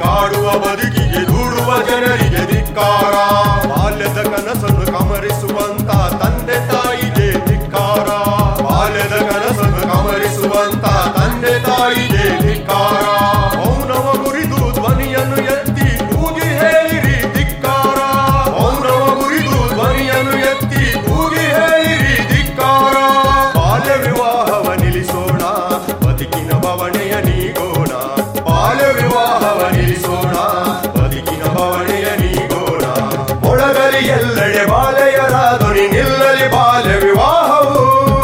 ಕಾಡುವ ಬದುಕಿಗೆ ದೂಡುವ ಜನರಿಗೆ ಧಿಕ್ಕಾರ ಬಾಲ್ಯದ ಕನಸನ್ನು ಕಮರಿಸುವಂತ ತಂದೆ ತಾಯಿಗೆ ಧಿಕ್ಕಾರ ಬಾಲ್ಯದ ಕನಸನ್ನು ಕಮರಿಸುವಂತ ತಂದೆ ತಾಯಿಗೆ ಧಿಕ್ಕಾರ ಮೌನವ ಮುರಿದು ಧ್ವನಿಯನ್ನು ಎತ್ತಿ ಕೂಗಿ ಹೇಳಿರಿ ಧಿಕ್ಕಾರ ಮೌನವ ಮುರಿದು ಧ್ವನಿಯನ್ನು ಎತ್ತಿ ಕೂಗಿ ಹೇಳಿರಿ ಧಿಕ್ಕಾರ ಬಾಲ್ಯ ವಿವಾಹವ ನಿಲ್ಲಿಸೋಣ ಬದುಕಿನ ಬವಣೆಯ ನೀಗೋಣ ಬಾಲ್ಯ ವಿವಾಹವ ನಿಲ್ಲಿಸೋಣ ಬದುಕಿನ ಬವಣೆಯ ನೀಗೋಣ ಮೊಳಗಲಿ ಎಲ್ಲೆಡೆ ಬಾಲೆಯರ ಧ್ವನಿ ನಿಲ್ಲಲಿ ಬಾಲ್ಯ ವಿವಾಹವು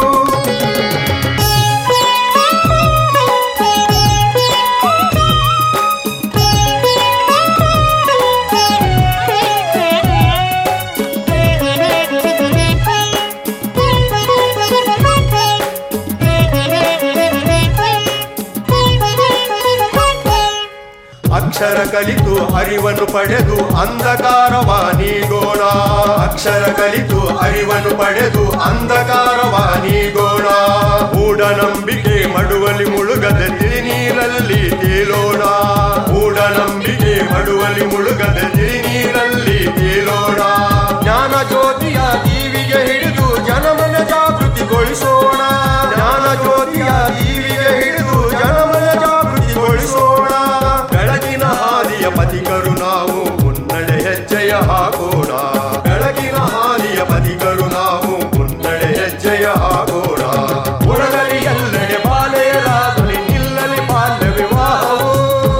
ಅಕ್ಷರ ಕಲಿತು ಅರಿವನ್ನು ಪಡೆದು ಅಂಧಕಾರವ ನೀಗೋಣ ಅಕ್ಷರ ಕಲಿತು ಅರಿವನ್ನು ಪಡೆದು ಅಂಧಕಾರವ ನೀಗೋಣ ಮೂಢನಂಬಿಕೆ ಮಡುವಲಿ ಮುಳುಗದ ನೀರಲ್ಲಿ ತೇಲೋಣ ಮೂಢನಂಬಿಕೆ ಮಡುವಲಿ ಮುಳುಗದ ನೀರಲ್ಲಿ ತೇಲೋಣ ಜ್ಞಾನ ಜ್ಯೋತಿಯ ದೀವಿಗೆ ಹಿಡಿದು ಜನಮನ ಜಾಗೃತಿಗೊಳಿಸೋಣ ಜ್ಞಾನ ಜ್ಯೋತಿಯ ದೀವಿಗೆ ಹಿಡಿದು ಜನಮನ ಜಾಗೃತಿಗೊಳಿಸೋಣ ಬೆಳಗಿನ ಹಾದಿಯ ಪಥಿಕರು ನಾವು ಮುನ್ನಡೆ ಹೆಜ್ಜೆಯ ಹಾಕೋಣ ಬೆಳಗಿನ ಹಾದಿಯ ಪಥಿಕರು ನಾವು ಮುನ್ನಡೆ ಹೆಜ್ಜೆಯ ಹಾಕೋಣ ಒಳಗಲಿ ಎಲ್ಲೆಡೆ ಬಾಲೆಯರಾಗಲಿ ನಿಲ್ಲಲಿ ಬಾಲ್ಯ ವಿವಾಹವು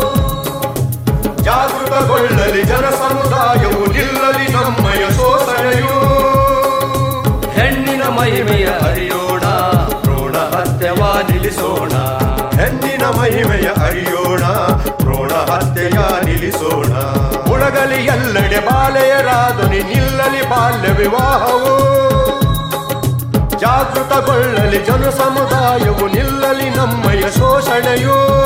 ಜಾಗೃತಗೊಳ್ಳಲಿ ಜನ ಸಮುದಾಯವು ನಿಲ್ಲಲಿ ನಮ್ಮಯ ಶೋಷಣೆಯು ಹೆಣ್ಣಿನ ಮಹಿಮೆಯ ಅರಿಯೋಣ ಭ್ರೂಣ ಹತ್ಯವ ನಿಲ್ಲಿಸೋಣ ಹೆಣ್ಣಿನ ಮಹಿಮೆಯ ಅರಿಯೋಣ ಭ್ರೂಣ ಹತ್ಯೆಯ ನಿಲ್ಲಿಸೋಣ ಉಳಗಲಿ ಎಲ್ಲೆಡೆ ಬಾಲೆಯರಾದನಿ ನಿಲ್ಲಲಿ ಬಾಲ್ಯ ವಿವಾಹವು ಜಾಗೃತಗೊಳ್ಳಲಿ ಜನ ಸಮುದಾಯವು ನಿಲ್ಲಲಿ ನಮ್ಮಯ ಶೋಷಣೆಯು